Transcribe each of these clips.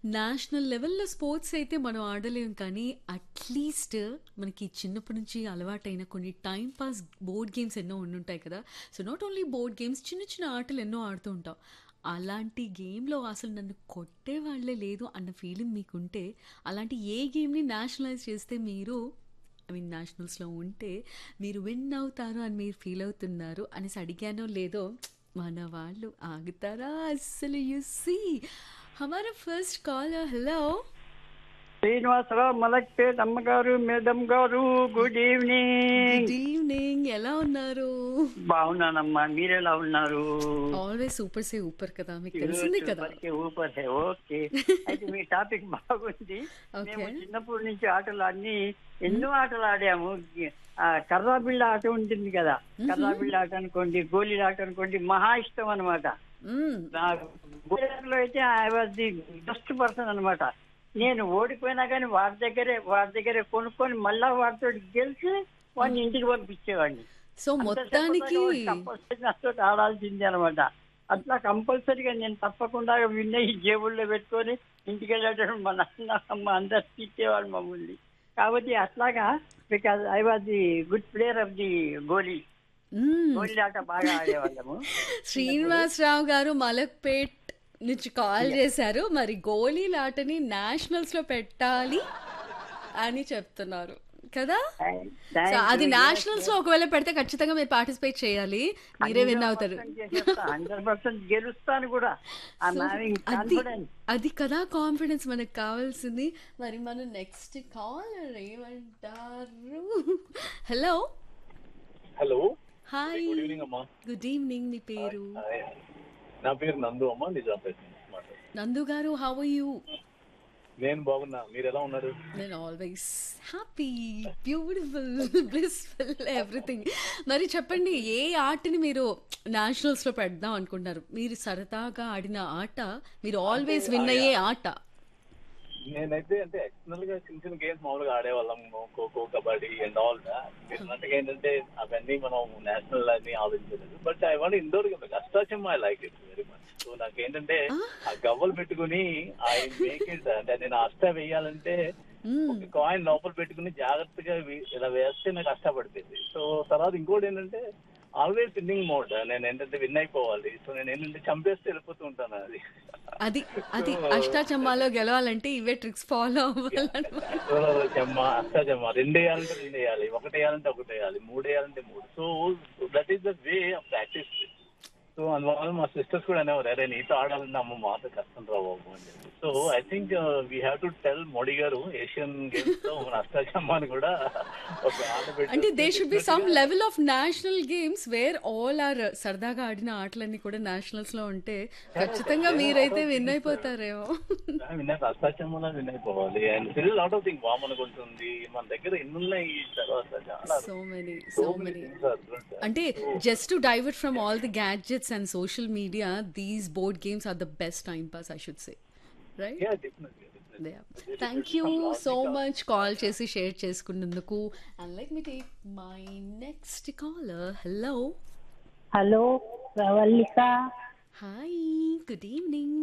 National లెవెల్‌లో sports అయితే మనం ఆడలేం కానీ, అట్‌లీస్ట్ మనకి చిన్నప్పటి నుంచి అలవాటైన కొన్ని టైమ్ పాస్ బోర్డ్ గేమ్స్ ఎన్నో ఉండుంటాయి కదా! So, not only board games చిన్న చిన్న ఆటలు ఎన్నో ఆడుతూ ఉంటాం. అలాంటి గేమ్‌లో అసలు నన్ను కొట్టేవాళ్ళే లేదు అన్న ఫీలింగ్ మీకుంటే, అలాంటి ఏ గేమ్‌ని నేషనలైజ్ చేస్తే మీరు ఐ మీన్ నేషనల్స్‌లో ఉంటే మీరు విన్ అవుతారు అని మీరు ఫీల్ అవుతున్నారు అనేసి అడిగానో లేదో మన వాళ్ళు ఆగుతారా అస్సలు యూ సీ హమారా first caller hello Srinivasarao Malakpet అమ్మగారు మేడం గారు గుడ్ ఈవినింగ్ గుడ్ ఈవినింగ్ ఎలా ఉన్నారు బాగున్నానమ్మా మీరెలా ఉన్నారు ఆల్వేస్ సూపర్ సే ఊపర్ కదా మీకు తెలిసిందే కదా ఊపర్కే ఊపర్కే ఓకే అయితే మీ టాపిక్ బాగుంది ఓకే మేము చిన్నప్పటి నుంచి ఆటలు అన్ని ఎన్నో ఆటలు ఆడాము ఆ, కర్రా బిళ్ళ ఆట ఉంటుంది కదా కర్రా బిళ్ళ ఆట అనుకోండి గోళీల ఆట అనుకోండి మహా ఇష్టం అనమాట మ్మ్. నాకు గోళీలో అయితే I was the best person అనమాట నేను ఓడిపోయినా కానీ వాడి దగ్గరే వాడి దగ్గరే కొనుక్కొని మళ్ళా వాడితో గెలిచి వాడిని ఇంటికి పంపించేవాడిని సో మొత్తానికి కంపల్సరీ నాతో ఆడాల్సిందే అనమాట అట్లా కంపల్సరీగా నేను తప్పకుండా విన్ అయ్యి జేబుల్లో పెట్టుకొని ఇంటికి వెళ్ళేటప్పుడు మా నాన్న అమ్మ అందరు తిట్టేవాళ్ళు మమ్మల్ని కాబట్టి అట్లాగా because I was the good player of the గోలీ మ్మ్. గోలీ ఆట బాగా ఆడేవాళ్ళము శ్రీనివాసరావు గారు మలక్పేట్ నుంచి కాల్ చేశారు మరి గోళీలాటని నేషనల్స్ లో పెట్టాలి అని చెప్తున్నారు కదా సో అది నేషనల్స్ లో ఒకవేళ పెడితే ఖచ్చితంగా మీరు పార్టిసిపేట్ చేయాలి మీరే విన్ అవుతారు హండ్రెడ్ పర్సెంట్ గెలుస్తాను కూడా ఐఎమ్ హ్యావింగ్ అది కాన్ఫిడెన్స్ అది కదా కాన్ఫిడెన్స్ మనకు కావాల్సింది మరి మన నెక్స్ట్ కాలర్ ఏమంటారు hello hello hi good evening అమ్మా గుడ్ ఈవినింగ్ మీ పేరు హాయ్. నా పేరు నందు అమ్మా నిజాంపేట నుంచి మాట్లాడుతున్నాను. నందు గారు హౌ ఆర్ యూ నేను బాగున్నా మీరు ఎలా ఉన్నారు నేను always happy beautiful blissful everything మరి చెప్పండి ఏ ఆటని మీరు నేషనల్స్లో పెడదాం అనుకుంటున్నారు మీరు సరదాగా ఆడిన ఆట మీరు ఆల్వేస్ విన్ అయ్యే ఆట నేనైతే అంటే ఎక్స్టర్నల్ గా చిన్న చిన్న గేమ్స్ మామూలుగా ఆడేవాళ్ళం ఖోఖో కబడ్డీ అండ్ ఆల్ అన్నట్టుగా ఏంటంటే అవన్నీ మనం నేషనల్ అని ఆలోచించలేదు but I want indoor game అష్టాచమ్మ I like it very much so నాకు ఏంటంటే ఆ గవ్వలు పెట్టుకుని ఐ మేక్ ఇట్ అంటే నేను అష్ట వేయాలంటే మ్మ్. ఒక కాయిన్ లోపల పెట్టుకుని జాగ్రత్తగా వే- ఇలా వేస్తే నాకు కష్టపడిపోయింది సో తర్వాత ఇంకోటి ఏంటంటే ఆల్వేస్ విన్నింగ్ మోడ్ నేను ఏంటంటే విన్ అయిపోవాలి సో నేను ఏంటంటే చంపేస్తే వెళ్ళిపోతూ ఉంటాను అది అది అది అష్టాచమ్మాలో గెలవాలంటే ఇవే ట్రిక్స్ ఫాలో అవ్వాలన్నమాట సో చెమ్మ అష్టా చెమ్మ రెండు వేయాలంటే రెండు వేయాలి ఒకటి వేయాలంటే ఒకటి వేయాలి మూడు వేయాలంటే మూడు so that is the way of practice so అందువల్ల మా సిస్టర్స్ కూడా అనేవారు అరే నీతో ఆడాలంటే అమ్మ మాతో కష్టం రా బాబు అని చెప్పి so I think we have to tell Modi గారు ఏషియన్ గేమ్స్ లో మన అష్టాచమ్మాని కూడా ఒక ఆట పెట్టి అంటే they should be some level of national games where all are సరదాగా ఆడిన ఆటలన్నీ కూడా నేషనల్స్ లో ఉంటే ఖచ్చితంగా మీరైతే విన్ అయిపోతారేమో విన్నాక అష్టాచమ్మలా విన్ అయిపోవాలి and still lot of thing వామన్ ఉంటుంది మన దగ్గర ఎన్ని ఉన్నాయి తర్వాత చాలా so many so many things are good. అంటే just to divert from all the gadgets and social media these board games are the best time pass I should say right Yeah, definitely, definitely. Thank you so much call చేసి share చేసుకున్నందుకు and like me take my next caller hello hello Pravallika hi good evening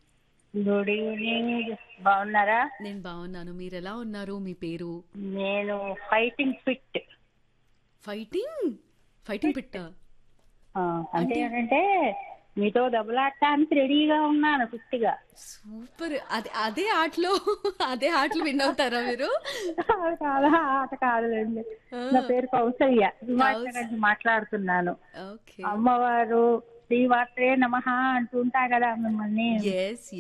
good evening బాగున్నారా నేను బాగున్నాను మీరు ఎలా ఉన్నారు మీ పేరు నేను ఫైటింగ్ ఫిట్ ఫైటింగ్ ఫైటింగ్ పిట్ట అంటే ఏంటంటే మీతో దెబ్బలాడటానికి రెడీగా ఉన్నాను ఫిట్ గా సూపర్ అదే అదే ఆటలో అదే ఆటలో విన్ అవుతారా మీరు చాలా ఆట కాదులేండి నా పేరు కౌసల్య హిమాచల్ నుంచి మాట్లాడుతున్నాను ఓకే అమ్మవారు శ్రీవాత్రే నమ అంటుంటా కదా మిమ్మల్ని ఎస్